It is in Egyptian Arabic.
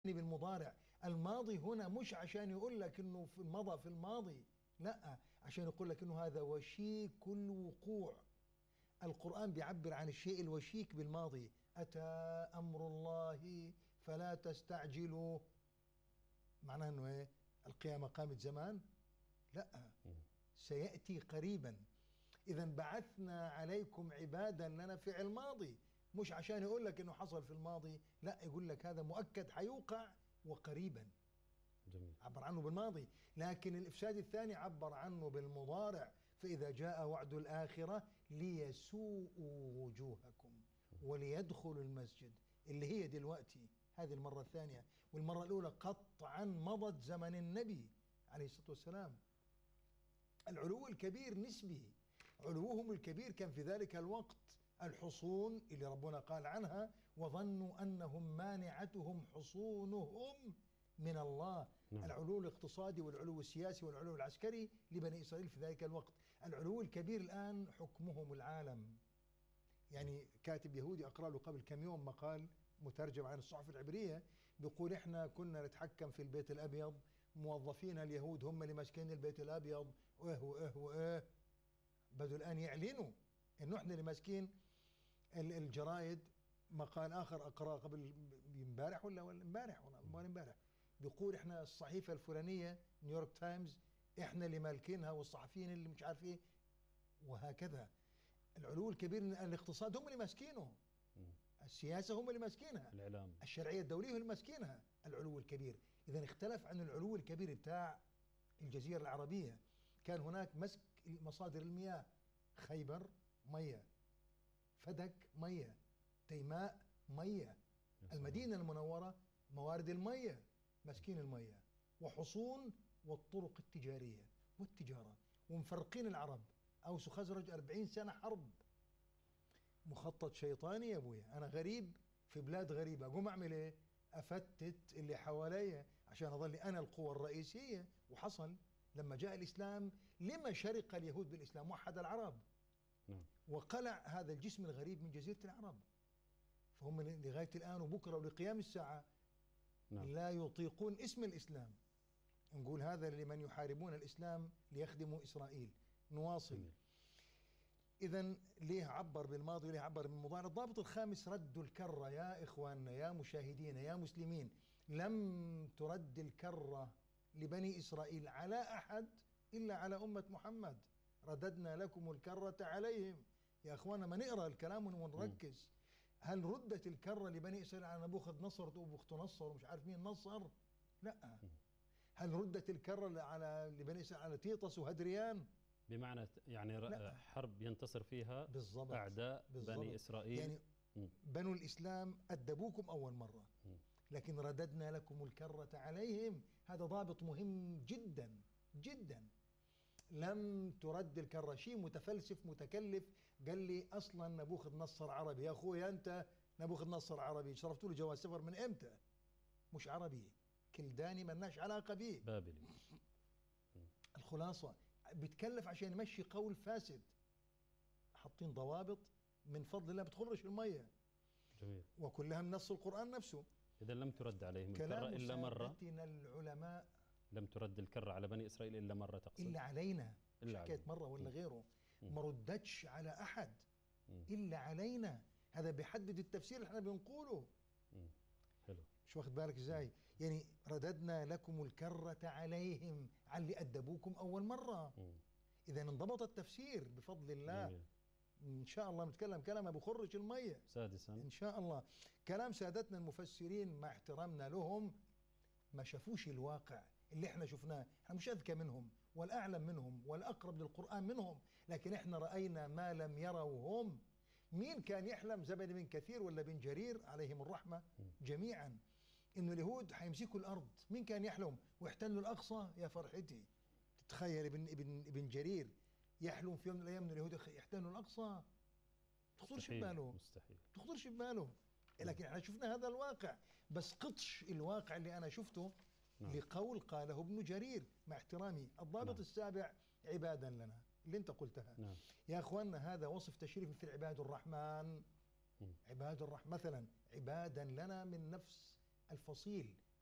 بالمضارع الماضي هنا مش عشان يقول لك انه في مضى في الماضي لا عشان يقول لك انه هذا وشيك الوقوع القرآن بيعبر عن الشيء الوشيك بالماضي أتى أمر الله فلا تستعجلوا معناه انه ايه القيامة قامت زمان لا سيأتي قريبا إذا بعثنا عليكم عبادا لنا فعل ماضي مش عشان يقول لك انه حصل في الماضي لا يقول لك هذا مؤكد حيوقع وقريبا جميل عبر عنه بالماضي لكن الإفساد الثاني عبر عنه بالمضارع فإذا جاء وعد الآخرة ليسوءوا وجوهكم وليدخلوا المسجد اللي هي دلوقتي هذه المرة الثانية والمرة الأولى قطعا مضت زمن النبي عليه الصلاة والسلام العلو الكبير نسبي علوهم الكبير كان في ذلك الوقت الحصون اللي ربنا قال عنها وظنوا أنهم مانعتهم حصونهم من الله نعم. العلو الاقتصادي والعلو السياسي والعلو العسكري لبني إسرائيل في ذلك الوقت العلو الكبير الآن حكمهم العالم يعني كاتب يهودي أقرأ له قبل كم يوم مقال مترجم عن الصحف العبرية بيقول إحنا كنا نتحكم في البيت الأبيض موظفين اليهود هم اللي ماسكين البيت الأبيض وإيه وإيه وإيه بدوا الآن يعلنوا إنه إحنا اللي ماسكين ال- الجرايد مقال آخر أقرأ قبل امبارح ولا ولا امبارح ولا ولا امبارح بيقول إحنا الصحيفة الفلانية نيويورك تايمز إحنا اللي مالكينها والصحفيين اللي مش عارف إيه وهكذا العلو الكبير إن الاقتصاد هم اللي ماسكينه مم. السياسة هم اللي ماسكينها الإعلام الشرعية الدولية هم اللي ماسكينها العلو الكبير إذا اختلف عن العلو الكبير بتاع الجزيرة العربية كان هناك مسك مصادر المياه خيبر مية فدك مية تيماء مية يا سلام. المدينة المنورة موارد المية مسكين المية وحصون والطرق التجارية والتجارة ومفرقين العرب أوس وخزرج أربعين سنة حرب مخطط شيطاني يا أبويا أنا غريب في بلاد غريبة أقوم أعمل إيه أفتت اللي حواليا عشان أظل أنا القوة الرئيسية وحصل لما جاء الإسلام لما شرق اليهود بالإسلام وحد العرب نعم وقلع هذا الجسم الغريب من جزيرة العرب فهم لغاية الآن وبكرة ولقيام الساعة نعم لا يطيقون اسم الإسلام نقول هذا لمن يحاربون الإسلام ليخدموا إسرائيل نواصل جميل. إذا ليه عبر بالماضي وليه عبر بالمضارع الضابط الخامس رد الكرة يا إخواننا يا مشاهدين يا مسلمين لم ترد الكرة لبني إسرائيل على أحد إلا على أمة محمد رددنا لكم الكرة عليهم يا إخواننا ما نقرأ الكلام ونركز هل ردت الكرة لبني إسرائيل على نبوخذ نصر وبخت نصر ومش عارف مين نصر لا هل ردت الكرة على لبني إسرائيل على تيطس وهدريان بمعنى ت- يعني ر- لا. حرب ينتصر فيها بالضبط أعداء بالضبط. بني إسرائيل يعني مم. بنو الإسلام أدبوكم أول مرة مم. لكن رددنا لكم الكرة عليهم هذا ضابط مهم جدا جدا لم ترد الكرة شيء متفلسف متكلف قال لي أصلا نبوخذ نصر عربي يا أخوي أنت نبوخذ نصر عربي شرفتوا له جواز سفر من إمتى مش عربي كلداني ملناش علاقة به بابلي الخلاصة بيتكلف عشان يمشي قول فاسد حاطين ضوابط من فضل الله بتخرج المية جميل وكلها من نص القرآن نفسه إذا لم ترد عليهم الكرة كلام إلا مرة سادتنا العلماء لم ترد الكرة على بني إسرائيل إلا مرة تقصد إلا علينا مش إلا حكاية علينا. مرة ولا مم. غيره مم. ما ردتش على أحد مم. إلا علينا هذا بيحدد التفسير اللي احنا بنقوله مم. حلو مش واخد بالك ازاي يعني رددنا لكم الكرة عليهم على اللي أدبوكم أول مرة مم. إذا انضبط التفسير بفضل الله جميل. إن شاء الله نتكلم كلام بخرج المية سادسا إن شاء الله كلام سادتنا المفسرين مع احترامنا لهم ما شافوش الواقع اللي احنا شفناه احنا مش أذكى منهم والأعلم منهم والأقرب للقرآن منهم لكن احنا رأينا ما لم يروا هم مين كان يحلم زبد بن كثير ولا بن جرير عليهم الرحمة جميعا انه اليهود حيمسكوا الارض مين كان يحلم واحتلوا الاقصى يا فرحتي تتخيل ابن ابن ابن جرير يحلم في يوم من الايام ان اليهود يخ- يحتلوا الاقصى تخطرش مستحيل بباله مستحيل تخطرش بباله لكن احنا شفنا هذا الواقع بس قطش الواقع اللي انا شفته نعم. لقول قاله ابن جرير مع احترامي الضابط نعم. السابع عبادا لنا اللي انت قلتها نعم يا اخواننا هذا وصف تشريفي في عباد الرحمن مم. عباد الرحمن مثلا عبادا لنا من نفس الفصيل